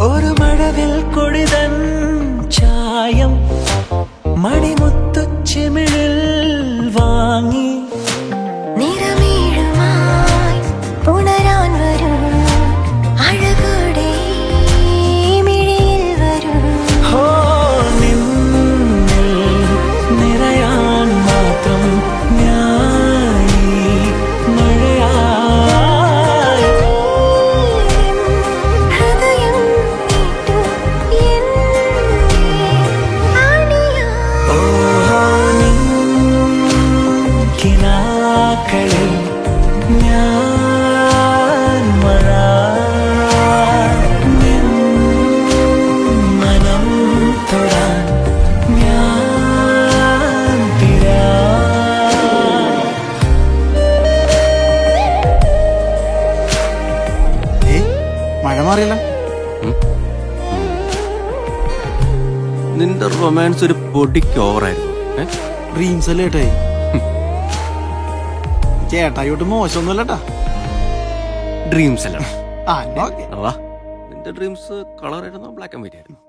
ഒരു മഴവിൽ കൊടിതൻ ചായം മണിമുത്തുച്ചിമിഴിൽ വാങ്ങി നിറമീഴുമായി പുണരാൻ വരൂ അഴകോടെ മിഴിയിൽ വരൂ ഹോ നിന്നിൽ നിറയാൻ മാത്രം ഞാനീ മഴയായി ഹൃദയം നീട്ടു എന്നെ അണിയാ ഓ നിൻ കിനാക്കളിൽ ഞാൻ മഴ നിൻ മനം തൊടാൻ ഞാൻ തിരാ ഏയ് മഴ മാറിയല്ല നിന്റെ റൊമാൻസ് ഒരു പൊടിക്ക് ഓവറായിരുന്നു ഏ? ഡ്രീംസ് അല്ലേ ഏട്ടായി ചേട്ടായിയോട്ട് മോശമൊന്നുമല്ലട്ടാ ഡ്രീംസ് അല്ല ആ ഓക്കെ വാ നിന്റെ ഡ്രീംസ് കളർ ആയിരുന്നോ ബ്ലാക്ക് ആൻഡ് വൈറ്റ് ആയിരുന്നു